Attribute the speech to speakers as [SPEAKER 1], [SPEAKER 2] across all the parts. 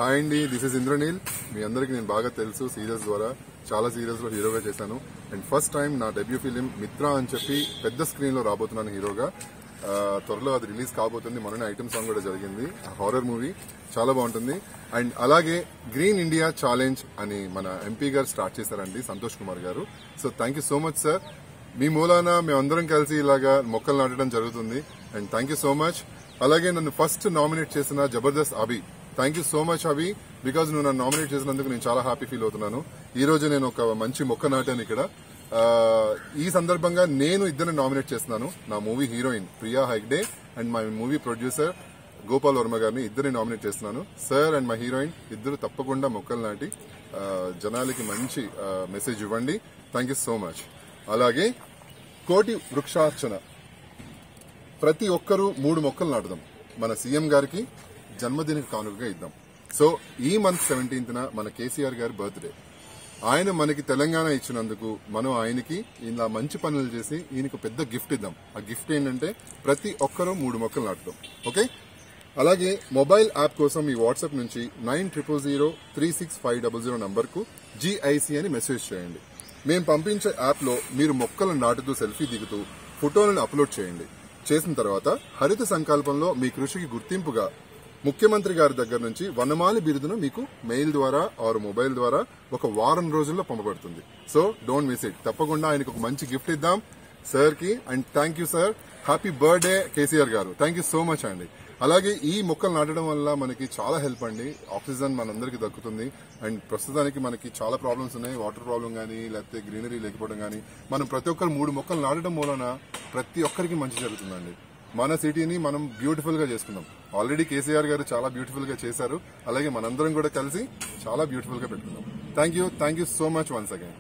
[SPEAKER 1] Hi అండి this is Indraneel మీ అందరికి నేను బాగా తెలుసు సీరియల్స్ ద్వారా చాలా సీరియల్స్ లో హీరోగా చేశాను అండ్ ఫస్ట్ టైం నా డెబ్యూ ఫిలిం మిత్ర అని చెప్పి పెద్ద స్క్రీన్ లో రాబోతున్నాను హీరోగా ఆ, త్వరలో అది రిలీజ్ కాబోతుంది మొన్న ఐటమ్ సాంగ్ కూడా జరిగింది హారర్ మూవీ చాలా బాగుంటుంది అండ్ అలాగే గ్రీన్ ఇండియా ఛాలెంజ్ అని మన ఎంపీ గారు స్టార్ట్ చేశారండి Santosh Kumar garu so thank you so much sir మీ మూలాన మేమందరం కలిసి ఇలాగా మొక్కలు నాటడం జరుగుతుంది and thank you so much అలాగే నన్ను ఫస్ట్ నామినేట్ చేసిన Jabardasth Abhi thank you so much Abhi because నువ్వు నన్ను నామినేట్ చేసినందుకు నేను చాలా హ్యాపీ ఫీల్ అవుతున్నాను ఈ రోజు నేను ఒక మంచి మొక్క నాటాను ఇక్కడ ఆ, ఈ సందర్భంగా నేను ఇద్దరిని నామినేట్ చేస్తున్నాను నా movie heroine Priya Hegde and my movie producer Gopal Varma గారిని ఇద్దరిని నామినేట్ చేస్తున్నాను సార్ అండ్ మా హీరోయిన్ ఇద్దరు తప్పకుండా మొక్కలు నాటి ఆ, జనాలకి మంచి మెసేజ్ ఇవ్వండి థ్యాంక్ యూ సో మచ్ అలాగే కోటి వృక్షార్చన ప్రతి ఒక్కరూ మూడు మొక్కలు నాటుదాం మన సీఎం గారికి జన్మదిన కానుకగా ఇద్దాం సో ఈ మంత్ సెవెంటీన్త్ మన కేసీఆర్ గారి బర్త్డే ఆయన మనకి తెలంగాణ ఇచ్చినందుకు మనం ఆయనకి ఇలా మంచి పనులు చేసి ఈయనకు పెద్ద గిఫ్ట్ ఇద్దాం ఆ గిఫ్ట్ ఏంటంటే ప్రతి ఒక్కరూ మూడు మొక్కలు నాటుదాం ఓకే అలాగే మొబైల్ యాప్ కోసం ఈ వాట్సాప్ నుంచి nine triple zero three six five double zero నంబర్కు జీఐసి అని మెసేజ్ చేయండి మేము పంపించే యాప్లో మీరు మొక్కలు నాటుతూ సెల్ఫీ దిగుతూ ఫోటోలను అప్లోడ్ చేయండి చేసిన తర్వాత హరిత సంకల్పంలో మీ కృషికి గుర్తింపుగా ముఖ్యమంత్రి గారి దగ్గర నుంచి వనమాలి బిరుదును మీకు మెయిల్ ద్వారా ఆర్ మొబైల్ ద్వారా ఒక వారం రోజుల్లో పంపబడుతుంది సో డోంట్ మిస్ ఇట్ తప్పకుండా ఆయనకు ఒక మంచి గిఫ్ట్ ఇద్దాం సార్ కి and thank you sir happy birthday KCR garu thank you so much అండి అలాగే ఈ మొక్కలు నాటడం వల్ల మనకి చాలా హెల్ప్ అండి ఆక్సిజన్ మనందరికి దక్కుతుంది అండ్ ప్రస్తుతానికి మనకి చాలా ప్రాబ్లమ్స్ ఉన్నాయి వాటర్ ప్రాబ్లం కానీ లేకపోతే గ్రీనరీ లేకపోవడం కానీ మనం ప్రతి ఒక్కరు మూడు మొక్కలు నాటడం మూలన ప్రతి ఒక్కరికి మంచి జరుగుతుందండి మన సిటీని మనం బ్యూటిఫుల్ గా చేసుకుందాం ఆల్రెడీ కేసీఆర్ గారు చాలా బ్యూటిఫుల్ గా చేశారు అలాగే మనందరం కూడా కలిసి చాలా బ్యూటిఫుల్ గా పెట్టుకుందాం thank you thank you so much once again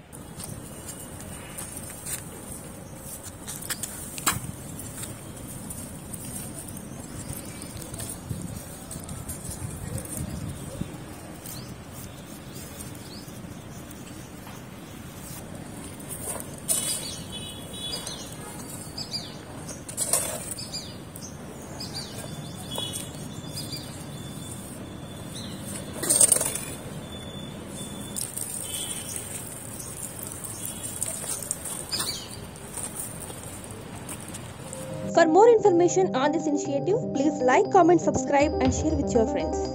[SPEAKER 2] For more information on this initiative, please like, comment, subscribe, and share with your friends.